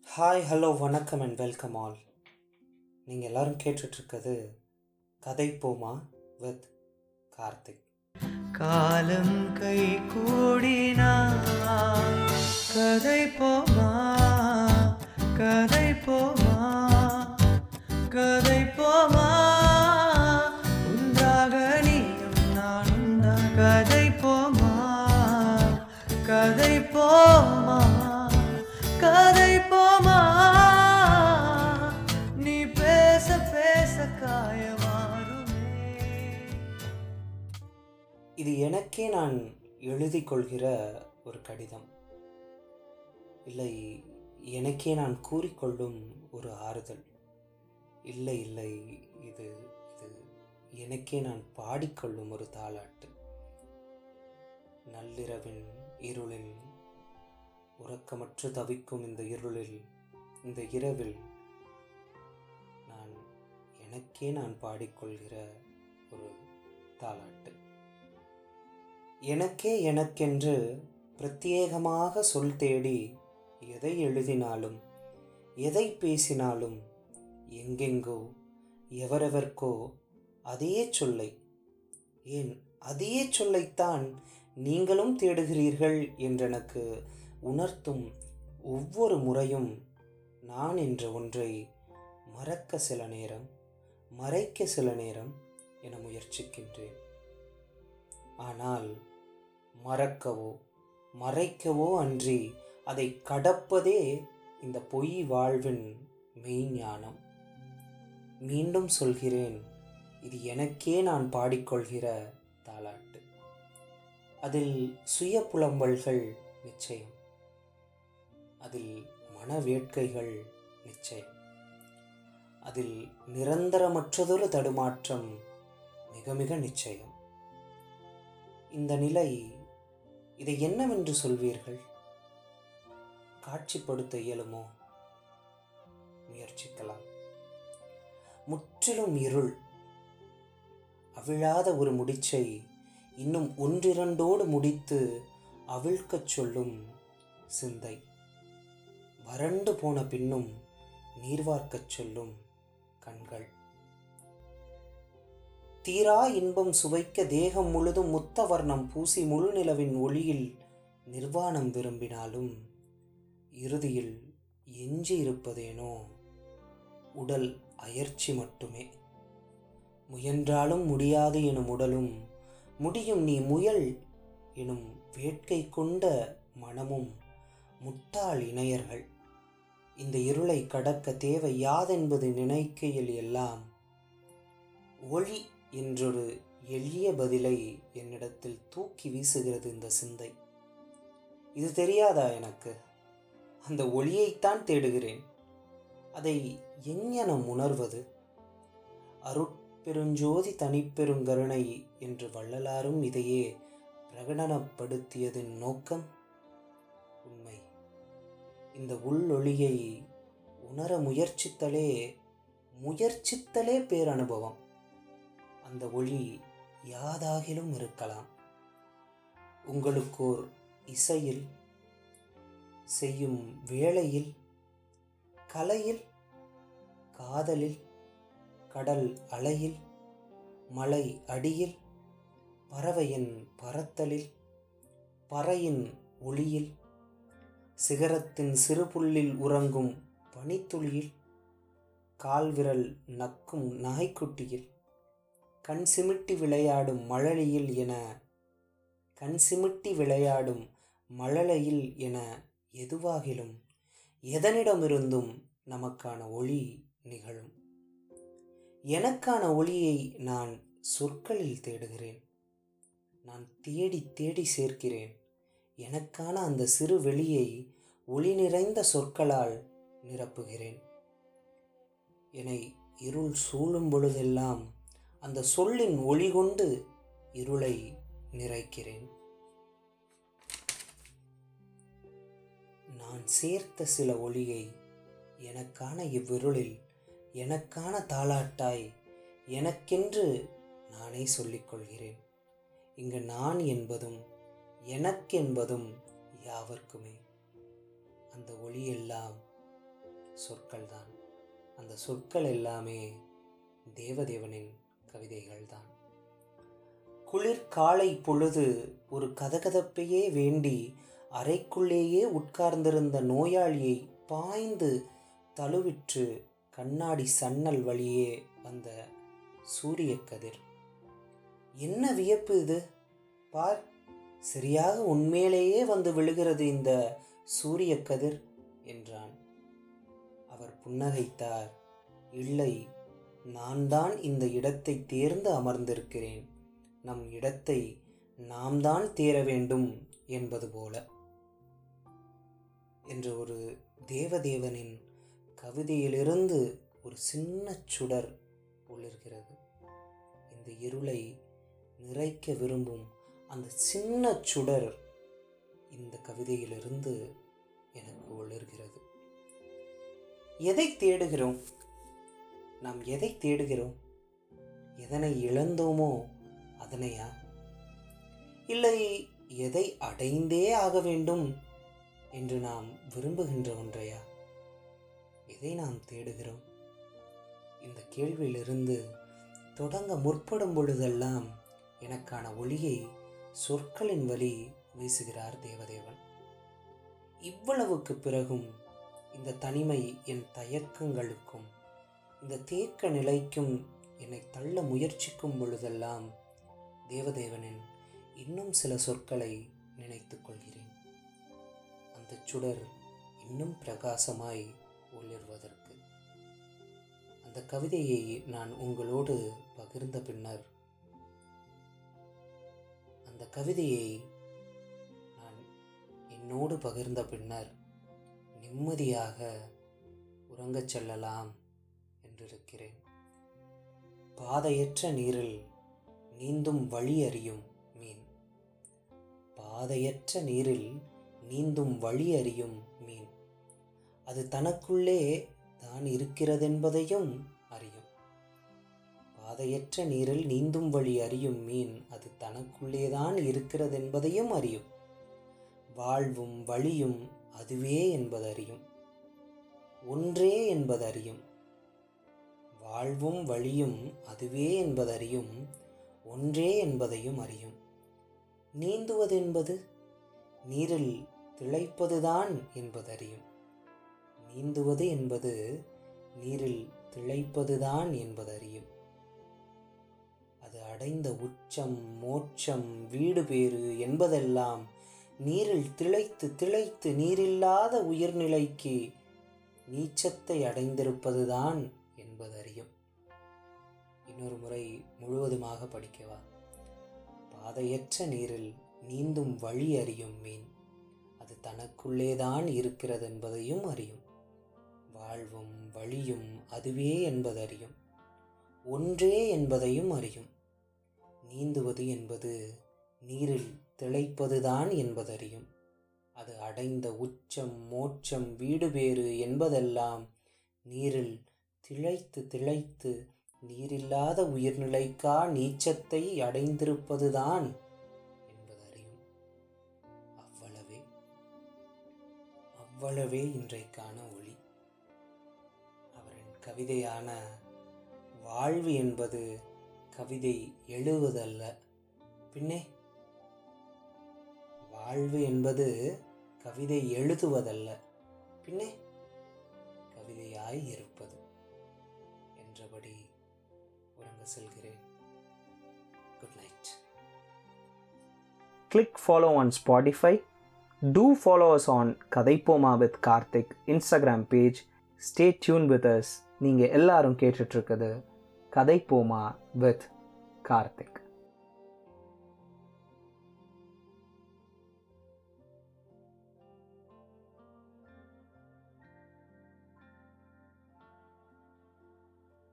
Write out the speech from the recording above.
Hi hello வணக்கம் and welcome all நீங்கள் எல்லாரும் கேட்டுட்ருக்கிறது கதை போமா வித் கார்த்திக் காலம் கை கூடினாய் கதை போமா கதை போமா கதை போமா ஒன்றாக நீயும் நானும் தான் கதை போமா கதை போமா கதை போமா நீ பேச பேச காயமாறுமே இது எனக்கே நான் எழுதி கொள்கிற ஒரு கடிதம் இல்லை எனக்கே நான் கூறிக்கொள்ளும் ஒரு ஆறுதல் இல்லை இல்லை இது இது எனக்கே நான் பாடிக்கொள்ளும் ஒரு தாலாட்டு நள்ளிரவின் இருளில் உறக்கமற்று தவிக்கும் இந்த இருளில் இந்த இரவில் நான் எனக்கே நான் பாடிக்கொள்கிற ஒரு தாலாட்டு எனக்கே எனக்கென்று பிரத்யேகமாக சொல் தேடி எதை எழுதினாலும் எதை பேசினாலும் எங்கெங்கோ எவரெவர்க்கோ அதே சொல்லை ஏன் அதே சொல்லைத்தான் நீங்களும் தேடுகிறீர்கள் என்றெனக்கு உணர்த்தும் ஒவ்வொரு முறையும் நான் என்ற ஒன்றை மறக்க சில நேரம் மறைக்க சில நேரம் என முயற்சிக்கின்றேன் ஆனால் மறக்கவோ மறைக்கவோ அன்றி அதை கடப்பதே இந்த பொய் வாழ்வின் மெய்ஞானம் மீண்டும் சொல்கிறேன் இது எனக்கே நான் பாடிக்கொள்கிற தாலாட்டு அதில் சுய புலம்பல்கள் நிச்சயம் அதில் மன வேட்கைகள் நிச்சயம் அதில் நிரந்தரமற்றதொரு தடுமாற்றம் மிக மிக நிச்சயம் இந்த நிலை இதை என்னவென்று சொல்வீர்கள் காட்சிப்படுத்த இயலுமோ முயற்சிக்கலாம் முற்றிலும் இருள் அவிழாத ஒரு முடிச்சை இன்னும் ஒன்றிரண்டோடு முடித்து அவிழ்க்கச் சொல்லும் சிந்தை வறண்டு போன பின்னும் நீர்வார்க்கச் சொல்லும் கண்கள் தீரா இன்பம் சுவைக்க தேகம் முழுதும் முத்த வர்ணம் பூசி முழு நிலவின் ஒளியில் நிர்வாணம் விரும்பினாலும் இறுதியில் எஞ்சி இருப்பதேனோ உடல் அயர்ச்சி மட்டுமே முயன்றாலும் முடியாது எனும் உடலும் முடியும் நீ முயல் எனும் வேட்கை கொண்ட மனமும் முட்டாள் இணையர்கள் இந்த இருளை கடக்க தேவை யாதென்பது நினைக்கையில் எல்லாம் ஒளி என்றொரு எளிய பதிலை என்னிடத்தில் தூக்கி வீசுகிறது இந்த சிந்தை இது தெரியாதா எனக்கு அந்த ஒளியைத்தான் தேடுகிறேன் அதை எங்ஙனம் உணர்வது அருட்பெருஞ்சோதி தனிப்பெருங்கருணை என்று வள்ளலாரும் இதையே பிரகடனப்படுத்தியதின் நோக்கம் உண்மை இந்த உள்ளொளியை உணர முயற்சித்தலே முயற்சித்தலே பேரனுபவம் அந்த ஒளி யாதாகிலும் இருக்கலாம் உங்களுக்கோர் இசையில் செய்யும் வேளையில் கலையில் காதலில் கடல் அலையில் மலை அடியில் பறவையின் பறத்தலில் பறையின் ஒளியில் சிகரத்தின் சிறுபுல்லில் உறங்கும் பனித்துளியில் கால்விரல் நக்கும் நாய்க்குட்டியில் கண் சிமிட்டி விளையாடும் மழலையில் என கண் சிமிட்டி விளையாடும் மழலையில் என எதுவாகிலும் எதனிடமிருந்தும் நமக்கான ஒளி நிகழும் எனக்கான ஒளியை நான் சொற்களில் தேடுகிறேன் நான் தேடி தேடி சேர்க்கிறேன் எனக்கான அந்த சிறு வெளியை ஒளி நிறைந்த சொற்களால் நிரப்புகிறேன் என்னை இருள் சூழும் பொழுதெல்லாம் அந்த சொல்லின் ஒளி கொண்டு இருளை நிறைக்கிறேன் நான் சேர்த்த சில ஒளியை எனக்கான இவ்விருளில் எனக்கான தாளாட்டாய் எனக்கென்று நானே சொல்லிக்கொள்கிறேன் இங்கு நான் என்பதும் எனக்கென்பதும் யாவர்க்குமே அந்த ஒளியெல்லாம் சொற்கள் தான் அந்த சொற்கள் எல்லாமே தேவதேவனின் கவிதைகள் தான் குளிர் காலை பொழுது ஒரு கதகதப்பையே வேண்டி அறைக்குள்ளேயே உட்கார்ந்திருந்த நோயாளியை பாய்ந்து தழுவிற்று கண்ணாடி சன்னல் வழியே வந்த சூரிய கதிர் என்ன வியப்பு இது பார் சரியாக உண்மையிலேயே வந்து விழுகிறது இந்த சூரிய கதிர் என்றான் அவர் புன்னகைத்தார் இல்லை நான் தான் இந்த இடத்தை தேர்ந்து அமர்ந்திருக்கிறேன் நம் இடத்தை நாம் தான் தேர வேண்டும் என்பது போல என்ற ஒரு தேவதேவனின் கவிதையிலிருந்து ஒரு சின்ன சுடர் ஒளிர்கிறது இந்த இருளை நிறைக்க விரும்பும் அந்த சின்ன சுடர் இந்த கவிதையிலிருந்து எனக்கு ஒளிர்கிறது எதை தேடுகிறோம் நாம் எதை தேடுகிறோம் எதனை இழந்தோமோ அதனையா இல்லை எதை அடைந்தே ஆக வேண்டும் என்று நாம் விரும்புகின்ற ஒன்றையா எதை நாம் தேடுகிறோம் இந்த கேள்வியிலிருந்து தொடங்க முற்படும் பொழுதெல்லாம் எனக்கான ஒளியை சொற்களின் வழி வீசுகிறார் தேவதேவன் இவ்வளவுக்கு பிறகும் இந்த தனிமை என் தயக்கங்களுக்கும் இந்த தேக்க நிலைக்கும் என்னை தள்ள முயற்சிக்கும் பொழுதெல்லாம் தேவதேவனின் இன்னும் சில சொற்களை நினைத்துக் கொள்கிறேன் அந்த சுடர் இன்னும் பிரகாசமாய் ஒளிர்வதற்கு அந்த கவிதையை நான் உங்களோடு பகிர்ந்த பின்னர் அந்த கவிதையை நான் என்னோடு பகிர்ந்த பின்னர் நிம்மதியாக உறங்கச் செல்லலாம் என்றிருக்கிறேன் பாதையற்ற நீரில் நீந்தும் வழி அறியும் மீன் பாதையற்ற நீரில் நீந்தும் வழி அறியும் மீன் அது தனக்குள்ளே தான் இருக்கிறதென்பதையும் அறியும் பாதையற்ற நீரில் நீந்தும் வழி அறியும் மீன் அது தனக்குள்ளேதான் இருக்கிறதென்பதையும் அறியும் வாழ்வும் வழியும் அதுவே என்பதறியும் ஒன்றே என்பதறியும் வாழ்வும் வழியும் அதுவே என்பதறியும் ஒன்றே என்பதையும் அறியும் நீந்துவதென்பது நீரில் திளைப்பதுதான் என்பதறியும் நீந்துவது என்பது நீரில் திளைப்பதுதான் என்பதறியும் அது அடைந்த உச்சம் மோட்சம் வீடு பேறு என்பதெல்லாம் நீரில் திளைத்து திளைத்து நீரில்லாத உயிர்நிலைக்கு நீச்சத்தை அடைந்திருப்பதுதான் என்பதறியும் இன்னொரு முறை முழுவதுமாக படிக்கவா பாதையற்ற நீரில் நீந்தும் வழி அறியும் மீன் அது தனக்குள்ளேதான் இருக்கிறது என்பதையும் அறியும் வாழ்வும் வழியும் அதுவே என்பதறியும் ஒன்றே என்பதையும் அறியும் நீந்துவது என்பது நீரில் திளைப்பதுதான் என்பதறியும் அது அடைந்த உச்சம் மோட்சம் வீடு பேறு என்பதெல்லாம் நீரில் திளைத்து திளைத்து நீரில்லாத உயிர்நிலைக்கா நீச்சத்தை அடைந்திருப்பதுதான் என்பதறியும் அவ்வளவே அவ்வளவே இன்றைக்கான ஒளி அவரின் கவிதையான வாழ்வு என்பது கவிதை எழுவதல்ல பின்னே வாழ்வு என்பது கவிதை எழுதுவதல்ல பின்னே கவிதையாய் இருப்பது என்றபடி உறங்க செல்கிறேன் good night Click follow on Spotify. Do follow us on கதைப்போமா with Karthik Instagram page. Stay tuned with us. நீங்கள் எல்லாரும் கேட்டுட்ருக்குது கதைப்போமா with கார்த்திக்